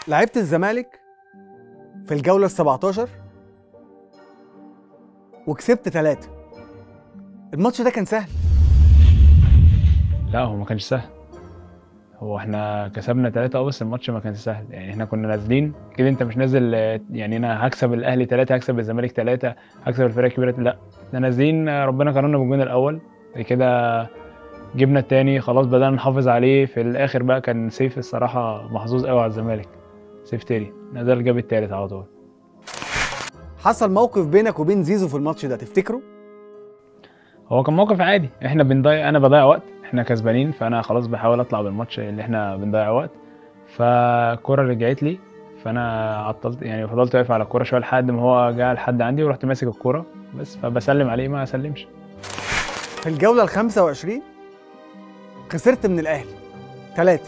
لعبت الزمالك في الجولة ال 17 وكسبت ثلاثة الماتش ده كان سهل لا هو ما كانش سهل هو احنا كسبنا ثلاثة اه بس الماتش ما كانش سهل يعني احنا كنا نازلين كده انت مش نازل آه، يعني انا هكسب الاهلي ثلاثة هكسب الزمالك ثلاثة هكسب الفرق الكبيرة لا احنا نازلين آه، ربنا كرمنا بالجون الاول بعد كده جبنا التاني خلاص بدأنا نحافظ عليه في الاخر بقى كان سيف الصراحة محظوظ قوي على الزمالك سيف تيري نزل جاب التالت على طول حصل موقف بينك وبين زيزو في الماتش ده تفتكره؟ هو كان موقف عادي احنا بنضيع انا بضيع وقت احنا كسبانين فانا خلاص بحاول اطلع بالماتش اللي احنا بنضيع وقت فالكرة رجعت لي فانا عطلت يعني فضلت واقف على الكرة شويه لحد ما هو جه لحد عندي ورحت ماسك الكرة بس فبسلم عليه ما اسلمش في الجولة ال 25 خسرت من الأهلي ثلاثة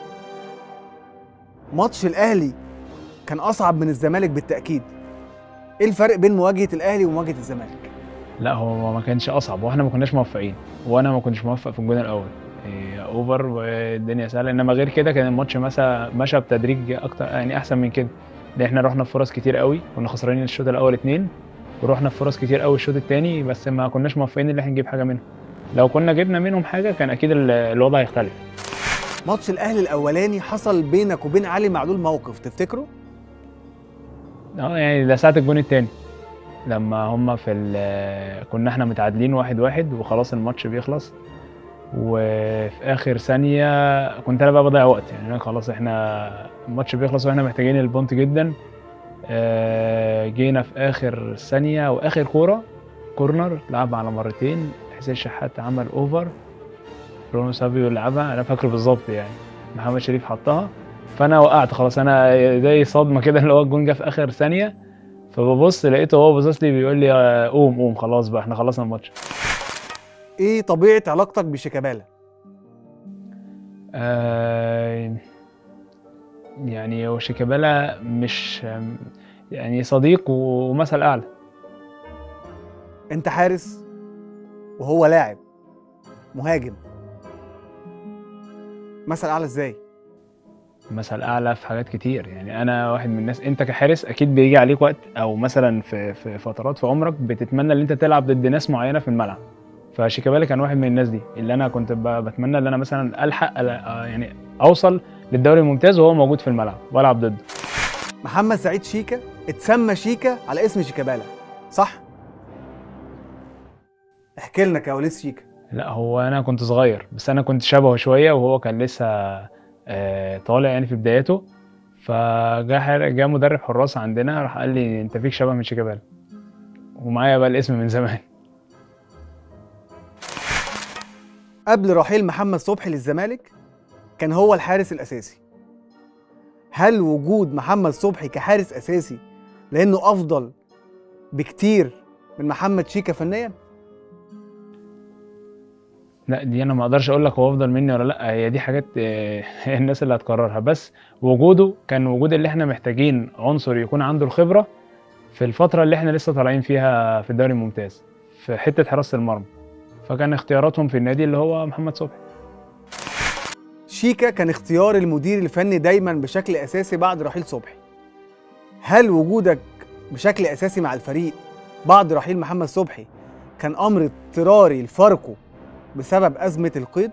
ماتش الأهلي كان أصعب من الزمالك بالتأكيد إيه الفرق بين مواجهة الأهلي ومواجهة الزمالك؟ لا هو ما كانش اصعب واحنا ما كناش موفقين وانا ما كنتش موفق في الجون الاول إيه، اوفر والدنيا سهله انما غير كده كان الماتش مشى مشى بتدريج اكتر يعني احسن من كده لان احنا رحنا في فرص كتير قوي كنا خسرانين الشوط الاول اتنين ورحنا في فرص كتير قوي الشوط التاني بس ما كناش موفقين ان احنا نجيب حاجه منهم لو كنا جبنا منهم حاجه كان اكيد ال- الوضع هيختلف ماتش الأهلي الأولاني حصل بينك وبين علي معلول موقف تفتكره؟ اه يعني ده ساعه الجون التاني لما هما في ال- كنا احنا متعادلين واحد واحد وخلاص الماتش بيخلص وفي اخر ثانيه كنت انا بقى بضيع وقت يعني أنا خلاص احنا الماتش بيخلص واحنا محتاجين البونت جدا آه، جينا في اخر ثانيه واخر كوره كورنر لعب على مرتين حسين شحات عمل اوفر برونو سافيو لعبها انا فاكره بالظبط يعني محمد شريف حطها فانا وقعت خلاص انا زي صدمه كده اللي هو الجون جه في اخر ثانيه فببص لقيته هو باصص لي بيقول لي آه، قوم قوم خلاص بقى احنا خلصنا الماتش إيه طبيعة علاقتك بشيكابالا؟ آه يعني هو شيكابالا مش يعني صديق ومثل اعلى أنت حارس وهو لاعب مهاجم مثل أعلى إزاي؟ مثل اعلى في حاجات كتير يعني انا واحد من الناس انت كحارس اكيد بيجي عليك وقت او مثلا في في فترات في عمرك بتتمنى ان انت تلعب ضد ناس معينه في الملعب فشيكابالا كان واحد من الناس دي اللي انا كنت ب- بتمنى ان انا مثلا الحق ألا- آه يعني اوصل للدوري الممتاز وهو موجود في الملعب والعب ضده محمد سعيد شيكا اتسمى شيكا على اسم شيكابالا صح؟ احكي لنا كواليس شيكا لا هو انا كنت صغير بس انا كنت شبهه شويه وهو كان لسه آه، طالع يعني في بداياته فجاء حر- جاء مدرب حراس عندنا راح قال لي انت فيك شبه من شيكابالا ومعايا بقى الاسم من زمان قبل رحيل محمد صبحي للزمالك كان هو الحارس الاساسي هل وجود محمد صبحي كحارس اساسي لانه افضل بكتير من محمد شيكا فنيا لا دي انا ما اقدرش اقول لك هو افضل مني ولا لا هي دي حاجات آه، الناس اللي هتقررها بس وجوده كان وجود اللي احنا محتاجين عنصر يكون عنده الخبره في الفتره اللي احنا لسه طالعين فيها في الدوري الممتاز في حته حراسه المرمى فكان اختياراتهم في النادي اللي هو محمد صبحي شيكا كان اختيار المدير الفني دايما بشكل اساسي بعد رحيل صبحي هل وجودك بشكل اساسي مع الفريق بعد رحيل محمد صبحي كان امر اضطراري لفاركو بسبب ازمه القيد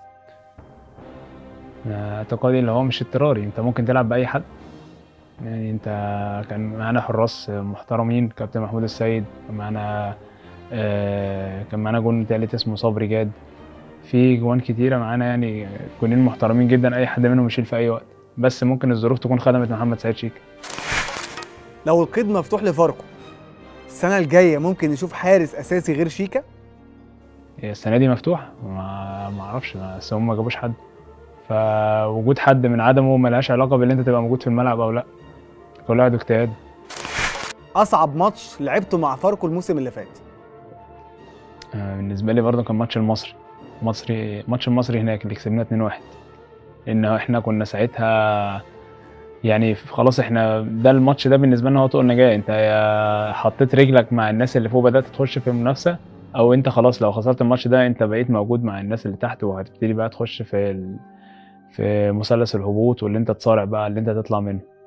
أنا اعتقادي اللي هو مش اضطراري انت ممكن تلعب باي حد يعني انت كان معانا حراس محترمين كابتن محمود السيد كان معانا آه، كان معانا جون تالت اسمه صبري جاد في جوان كتيره معانا يعني جونين محترمين جدا اي حد منهم يشيل في اي وقت بس ممكن الظروف تكون خدمت محمد سعيد شيك لو القيد مفتوح لفاركو السنه الجايه ممكن نشوف حارس اساسي غير شيكا هي السنه دي مفتوح ما ما اعرفش بس هم ما جابوش حد فوجود حد من عدمه ملهاش علاقه باللي انت تبقى موجود في الملعب او لا كل واحد واجتهاد اصعب ماتش لعبته مع فاركو الموسم اللي فات آه، بالنسبه لي برضه كان ماتش المصري مصري ماتش المصري هناك اللي كسبناه 2-1 لان احنا كنا ساعتها يعني خلاص احنا ده الماتش ده بالنسبه لنا هو طوق النجاه انت يا حطيت رجلك مع الناس اللي فوق بدات تخش في المنافسه او انت خلاص لو خسرت الماتش ده انت بقيت موجود مع الناس اللي تحت وهتبتدي بقى تخش في ال... في مثلث الهبوط واللي انت تصارع بقى اللي انت تطلع منه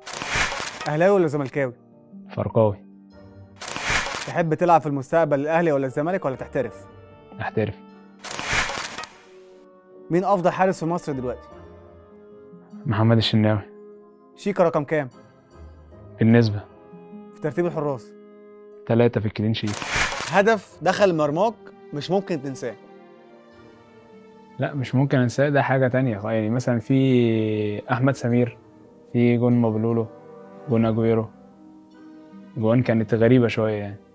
اهلاوي ولا زملكاوي فرقاوي تحب تلعب في المستقبل الاهلي ولا الزمالك ولا تحترف احترف مين افضل حارس في مصر دلوقتي محمد الشناوي شيكا رقم كام بالنسبة في ترتيب الحراس ثلاثة في الكلين شيت هدف دخل مرماك مش ممكن تنساه لا مش ممكن انساه ده حاجة تانية يعني مثلا في أحمد سمير في جون مبلولو جون أجويرو جوان كانت غريبة شوية يعني